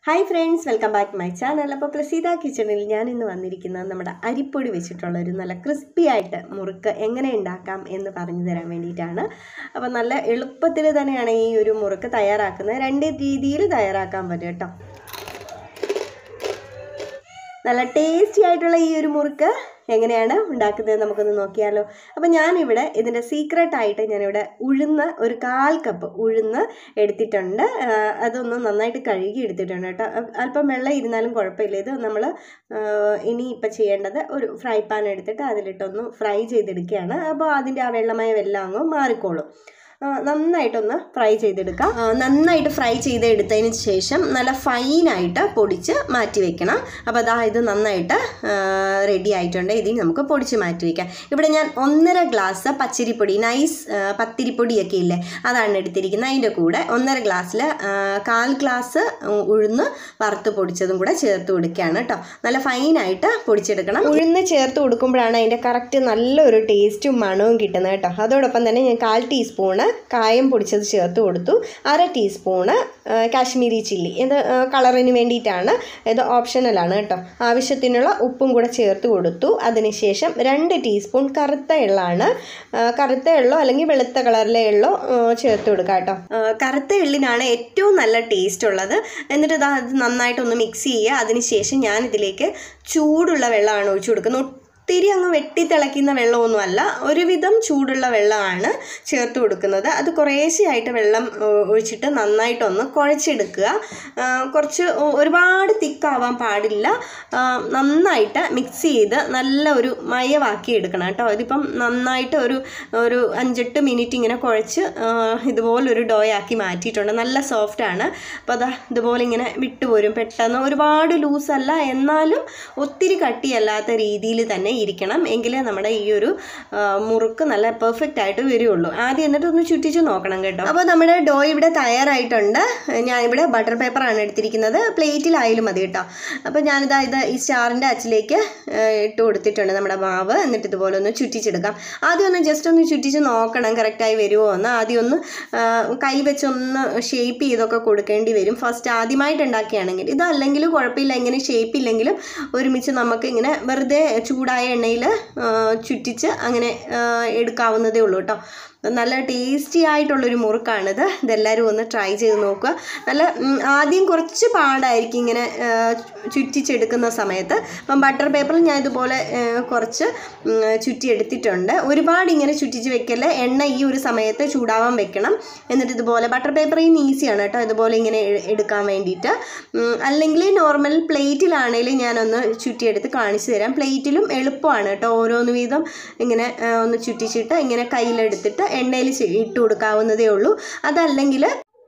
hi friends welcome back my channel അപ്പോൾ പ്രസീത കിച്ചണിൽ ഞാൻ ഇന്ന് വന്നിരിക്കുന്നത് നമ്മുടെ അരിപ്പൊടി വെച്ചിട്ടുള്ള ഒരു നല്ല ക്രിസ്പി ആയിട്ട് മുറുക്ക് എങ്ങനെ ഉണ്ടാക്കാം എന്ന് പറഞ്ഞു തരാൻ വേണ്ടിയിട്ടാണ് അപ്പോൾ നല്ല എളുപ്പത്തിൽ തന്നെയാണ് ഈ ഒരു മുറുക്ക് തയ്യാറാക്കുന്നത് രണ്ട് രീതിയിൽ തയ്യാറാക്കാൻ പറ്റും കേട്ടോ നല്ല ടേസ്റ്റി ആയിട്ടുള്ള ഈ ഒരു മുറുക്ക് എങ്ങനെയാണ് ഉണ്ടാക്കുന്നത് നമുക്കൊന്ന് നോക്കിയാലോ അപ്പോൾ ഞാനിവിടെ ഇതിൻ്റെ സീക്രട്ട് ആയിട്ട് ഞാനിവിടെ ഉഴുന്ന് ഒരു കാൽ കപ്പ് ഉഴുന്ന് എടുത്തിട്ടുണ്ട് ആ, അതൊന്ന് നന്നായിട്ട് കഴുകി എടുത്തിട്ടുണ്ട് കേട്ടോ അ- അല്പം വെള്ളം ഇരുന്നാലും കുഴപ്പമില്ല ഇത് നമ്മൾ ഇനി ഇപ്പം ചെയ്യേണ്ടത് ഒരു ഫ്രൈ പാൻ എടുത്തിട്ട് അതിലിട്ടൊന്ന് ഫ്രൈ ചെയ്തെടുക്കുകയാണ് അപ്പോൾ അതിൻ്റെ ആ വെള്ളമയം എല്ലാം അങ്ങ് മാറിക്കോളും ആ, നന്നായിട്ടൊന്ന് ഫ്രൈ ചെയ്തെടുക്കാം ആ, നന്നായിട്ട് ഫ്രൈ ചെയ്തെടുത്തതിന് ശേഷം നല്ല ഫൈനായിട്ട് പൊടിച്ച് മാറ്റി വെക്കണം അപ്പോൾ അതാ ഇത് നന്നായിട്ട് റെഡി ആയിട്ടുണ്ട് ഇതിന് നമുക്ക് പൊടിച്ച് മാറ്റി വയ്ക്കാം ഇവിടെ ഞാൻ ഒന്നര ഗ്ലാസ് പച്ചരിപ്പൊടി നൈസ് ആ, പത്തിരിപ്പൊടിയൊക്കെ ഇല്ലേ അതാണ് എടുത്തിരിക്കുന്നത് അതിൻ്റെ കൂടെ ഒന്നര ഗ്ലാസ്സിൽ കാൽ ഗ്ലാസ് ഉഴുന്ന് വറുത്ത് പൊടിച്ചതും കൂടെ ചേർത്ത് കൊടുക്കുകയാണ് കേട്ടോ നല്ല ഫൈനായിട്ട് പൊടിച്ചെടുക്കണം ഉഴുന്ന് ചേർത്ത് കൊടുക്കുമ്പോഴാണ് അതിൻ്റെ കറക്റ്റ് നല്ലൊരു ടേസ്റ്റും മണവും കിട്ടുന്നത് കേട്ടോ അതോടൊപ്പം തന്നെ ഞാൻ കാൽ ടീസ്പൂണ് കായം പൊടിച്ചത് ചേർത്ത് കൊടുത്തു അര ടീസ്പൂണ് ആ, കാശ്മീരി ചില്ലി ഇത് ആ, കളറിന് വേണ്ടിയിട്ടാണ് ഇത് ഓപ്ഷണലാണ് കേട്ടോ ആവശ്യത്തിനുള്ള ഉപ്പും കൂടെ ചേർത്ത് കൊടുത്തു അതിനുശേഷം രണ്ട് ടീസ്പൂൺ കറുത്ത എള്ളാണ് ആ, കറുത്ത എള്ളോ അല്ലെങ്കിൽ വെളുത്ത കളറിലെ എള്ളോ ആ, ചേർത്ത് കൊടുക്കുക കേട്ടോ ആ, കറുത്ത എള്ളിനാണ് ഏറ്റവും നല്ല ടേസ്റ്റ് ഉള്ളത് എന്നിട്ട് ഇതാ അത് നന്നായിട്ടൊന്ന് മിക്സ് ചെയ്യുക അതിനുശേഷം ഞാനിതിലേക്ക് ചൂടുള്ള വെള്ളമാണ് ഒഴിച്ചു കൊടുക്കുന്നത് ഒത്തിരി അങ്ങ് വെട്ടി തിളയ്ക്കുന്ന വെള്ളമൊന്നുമല്ല ഒരുവിധം ചൂടുള്ള വെള്ളമാണ് ചേർത്ത് കൊടുക്കുന്നത് അത് കുറേശ്ശെയായിട്ട് വെള്ളം ഒ- ഒഴിച്ചിട്ട് നന്നായിട്ടൊന്ന് കുഴച്ചെടുക്കുക ആ, കുറച്ച് ഒ- ഒരുപാട് തിക്കാവാൻ പാടില്ല ആ, നന്നായിട്ട് മിക്സ് ചെയ്ത് നല്ല ഒരു മയവാക്കി എടുക്കണം കേട്ടോ ഇതിപ്പം നന്നായിട്ട് ഒരു ഒരു അഞ്ചെട്ട് മിനിറ്റ് ഇങ്ങനെ കുഴച്ച് ആ, ഇതുപോലൊരു ഡോയാക്കി മാറ്റിയിട്ടുണ്ട് നല്ല സോഫ്റ്റാണ് അപ്പോൾ അതാ ഇതുപോലെ ഇങ്ങനെ വിട്ടുപോരും പെട്ടെന്ന് ഒരുപാട് ലൂസല്ല എന്നാലും ഒത്തിരി കട്ടിയല്ലാത്ത രീതിയിൽ തന്നെ ഇരിക്കണം എങ്കിലേ നമ്മുടെ ഈ ഒരു ആ, മുറുക്ക് നല്ല പെർഫെക്റ്റ് ആയിട്ട് വരുള്ളൂ ആദ്യം എന്നിട്ട് ഒന്ന് ചുറ്റിച്ച് നോക്കണം കേട്ടോ അപ്പോൾ നമ്മുടെ ഡോ ഇവിടെ തയ്യാറായിട്ടുണ്ട് ഞാൻ ഇവിടെ ബട്ടർ പേപ്പറാണ് എടുത്തിരിക്കുന്നത് പ്ലേറ്റിലായാലും മതി കേട്ടോ അപ്പോൾ ഞാനിതാ ഇത് ഈ സ്റ്റാറിൻ്റെ അച്ചിലേക്ക് ആ, ഇട്ട് കൊടുത്തിട്ടുണ്ട് നമ്മുടെ മാവ് എന്നിട്ട് ഇതുപോലെ ഒന്ന് ചുറ്റിച്ചെടുക്കാം ആദ്യം ഒന്ന് ജസ്റ്റ് ഒന്ന് ചുറ്റിച്ച് നോക്കണം കറക്റ്റായി വരുമോ എന്ന് ആദ്യം ഒന്ന് ആ, കൈ വെച്ചൊന്ന് ഷേപ്പ് ചെയ്തൊക്കെ കൊടുക്കേണ്ടി വരും ഫസ്റ്റ് ആദ്യമായിട്ട് ഉണ്ടാക്കുകയാണെങ്കിൽ ഇതല്ലെങ്കിൽ കുഴപ്പമില്ല ഇങ്ങനെ ഷേപ്പ് ഇല്ലെങ്കിലും ഒരുമിച്ച് നമുക്ക് ഇങ്ങനെ വെറുതെ ചൂടായ എണ്ണയിൽ ചുറ്റിച്ച് അങ്ങനെ ആ, എടുക്കാവുന്നതേ ഉള്ളൂ കേട്ടോ നല്ല ടേസ്റ്റി ആയിട്ടുള്ളൊരു മുറുക്കാണിത് ഇതെല്ലാവരും ഒന്ന് ട്രൈ ചെയ്ത് നോക്കുക നല്ല ഉം, ആദ്യം കുറച്ച് പാടായിരിക്കും ഇങ്ങനെ ആ, ചുറ്റിച്ചെടുക്കുന്ന സമയത്ത് അപ്പം ബട്ടർ പേപ്പറിൽ ഞാൻ ഇതുപോലെ ആ, കുറച്ച് ഉം, ചുറ്റി എടുത്തിട്ടുണ്ട് ഒരുപാട് ഇങ്ങനെ ചുറ്റിച്ച് വെക്കല് എണ്ണ ഈ ഒരു സമയത്ത് ചൂടാവാൻ വെക്കണം എന്നിട്ട് ഇതുപോലെ ബട്ടർ പേപ്പറിൽ നിന്ന് ഈസിയാണ് കേട്ടോ ഇതുപോലെ ഇങ്ങനെ എ- എടുക്കാൻ വേണ്ടിയിട്ട് ഉം, അല്ലെങ്കിൽ നോർമൽ പ്ലേറ്റിലാണെങ്കിലും ഞാനൊന്ന് ചുറ്റിയെടുത്ത് കാണിച്ചു തരാം പ്ലേറ്റിലും എളുപ്പമാണ് കേട്ടോ ഓരോന്ന് വീതം ഇങ്ങനെ ആ, ഒന്ന് ചുറ്റിച്ചിട്ട് ഇങ്ങനെ കയ്യിലെടുത്തിട്ട് എണ്ണയിൽ ഇട്ട് കൊടുക്കാവുന്നതേ ഉള്ളൂ അതല്ലെങ്കിൽ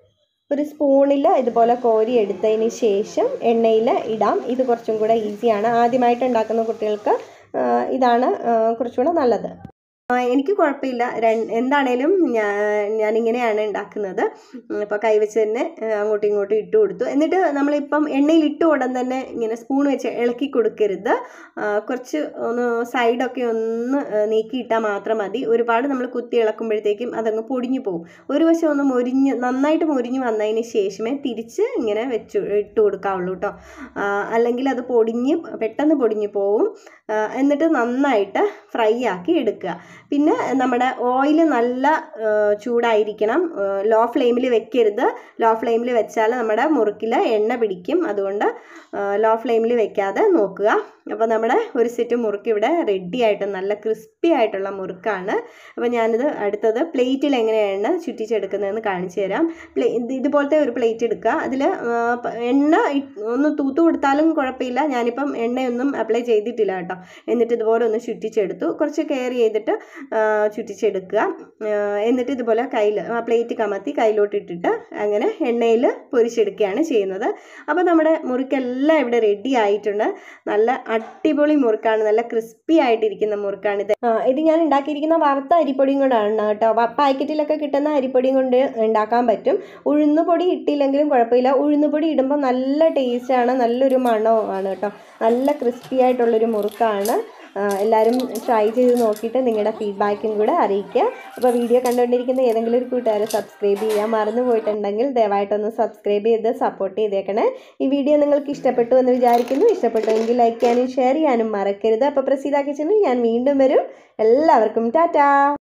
ഒരു സ്പൂണിൽ ഇതുപോലെ കോരി എടുത്തതിന് ശേഷം എണ്ണയിൽ ഇടാം ഇത് കുറച്ചും കൂടെ ഈസിയാണ് ആദ്യമായിട്ട് ഉണ്ടാക്കുന്ന കുട്ടികൾക്ക് ആ, ഇതാണ് ആ, കുറച്ചുകൂടെ നല്ലത് ആ, എനിക്ക് കുഴപ്പമില്ല രണ്ട് എന്താണേലും ഞാൻ ഞാനിങ്ങനെയാണ് ഉണ്ടാക്കുന്നത് ഇപ്പോൾ കൈവച്ച് തന്നെ ആ, അങ്ങോട്ടും ഇങ്ങോട്ടും ഇട്ട് കൊടുത്തു എന്നിട്ട് നമ്മളിപ്പം എണ്ണയിൽ ഇട്ട് ഉടൻ തന്നെ ഇങ്ങനെ സ്പൂൺ വെച്ച് ഇളക്കി കൊടുക്കരുത് ആ, കുറച്ച് ഒന്ന് സൈഡൊക്കെ ഒന്ന് ആ, നീക്കിയിട്ടാൽ മാത്രം മതി ഒരുപാട് നമ്മൾ കുത്തി ഇളക്കുമ്പോഴത്തേക്കും അതങ്ങ് പൊടിഞ്ഞു പോകും ഒരു വശം ഒന്ന് മൊരിഞ്ഞ് നന്നായിട്ട് മൊരിഞ്ഞ് വന്നതിന് ശേഷമേ തിരിച്ച് ഇങ്ങനെ വെച്ച് ഇട്ട് കൊടുക്കാവുള്ളൂ കേട്ടോ അല്ലെങ്കിൽ അത് പൊടിഞ്ഞ് പെട്ടെന്ന് പൊടിഞ്ഞു പോവും ആ, എന്നിട്ട് നന്നായിട്ട് ഫ്രൈ ആക്കി എടുക്കുക പിന്നെ നമ്മുടെ ഓയിൽ നല്ല ആ, ചൂടായിരിക്കണം ലോ ഫ്ലെയിമിൽ വെക്കരുത് ലോ ഫ്ലെയിമിൽ വെച്ചാൽ നമ്മുടെ മുറുക്കിൽ എണ്ണ പിടിക്കും അതുകൊണ്ട് ലോ ഫ്ലെയിമിൽ വെക്കാതെ നോക്കുക അപ്പോൾ നമ്മുടെ ഒരു സെറ്റ് മുറുക്ക് ഇവിടെ റെഡി ആയിട്ട് നല്ല ക്രിസ്പി ആയിട്ടുള്ള മുറുക്കാണ് അപ്പോൾ ഞാനിത് അടുത്തത് പ്ലേറ്റിൽ എങ്ങനെയാണ് ചുറ്റിച്ചെടുക്കുന്നതെന്ന് കാണിച്ചു തരാം പ്ലേ ഇത് ഇതുപോലത്തെ ഒരു പ്ലേറ്റ് എടുക്കുക അതിൽ എണ്ണ ഇ- ഒന്ന് തൂത്തു കൊടുത്താലും കുഴപ്പമില്ല ഞാനിപ്പം എണ്ണയൊന്നും അപ്ലൈ ചെയ്തിട്ടില്ല കേട്ടോ എന്നിട്ട് ഇതുപോലെ ഒന്ന് ചുറ്റിച്ചെടുത്തു കുറച്ച് കെയർ ചെയ്തിട്ട് ആ, ചുറ്റിച്ചെടുക്കുക ആ, എന്നിട്ട് ഇതുപോലെ കയ്യിൽ ആ പ്ലേറ്റ് കമത്തി കയ്യിലോട്ട് ഇട്ടിട്ട് അങ്ങനെ എണ്ണയിൽ പൊരിച്ചെടുക്കുകയാണ് ചെയ്യുന്നത് അപ്പോൾ നമ്മുടെ മുറുക്കെല്ലാം ഇവിടെ റെഡി ആയിട്ടുണ്ട് നല്ല അടിപൊളി മുറുക്കാണ് നല്ല ക്രിസ്പി ആയിട്ടിരിക്കുന്ന മുറുക്കാണ് ഇത് ആ, ഇത് ഞാൻ ഉണ്ടാക്കിയിരിക്കുന്ന വറുത്ത അരിപ്പൊടിയും കൊണ്ടാണ് കേട്ടോ പ- പാക്കറ്റിലൊക്കെ കിട്ടുന്ന അരിപ്പൊടിയും കൊണ്ട് ഉണ്ടാക്കാൻ പറ്റും ഉഴുന്നുപൊടി ഇട്ടില്ലെങ്കിലും കുഴപ്പമില്ല ഉഴുന്നുപൊടി ഇടുമ്പോൾ നല്ല ടേസ്റ്റാണ് നല്ലൊരു മണമാണ് കേട്ടോ നല്ല ക്രിസ്പി ആയിട്ടുള്ളൊരു മുറുക്കാണ് ആ, എല്ലാവരും ട്രൈ ചെയ്ത് നോക്കിയിട്ട് നിങ്ങളുടെ ഫീഡ്ബാക്കും കൂടെ അറിയിക്കുക അപ്പോൾ വീഡിയോ കണ്ടുകൊണ്ടിരിക്കുന്ന ഏതെങ്കിലും ഒരു കൂട്ടുകാരെ സബ്സ്ക്രൈബ് ചെയ്യാൻ മറന്നു പോയിട്ടുണ്ടെങ്കിൽ ദയവായിട്ടൊന്ന് സബ്സ്ക്രൈബ് ചെയ്ത് സപ്പോർട്ട് ചെയ്തേക്കണേ ഈ വീഡിയോ നിങ്ങൾക്ക് ഇഷ്ടപ്പെട്ടു എന്ന് വിചാരിക്കുന്നു ഇഷ്ടപ്പെട്ടുവെങ്കിൽ ലൈക്ക് ചെയ്യാനും ഷെയർ ചെയ്യാനും മറക്കരുത് അപ്പോൾ പ്രസീത കിച്ചണിൽ ഞാൻ വീണ്ടും വരും എല്ലാവർക്കും ടാറ്റാ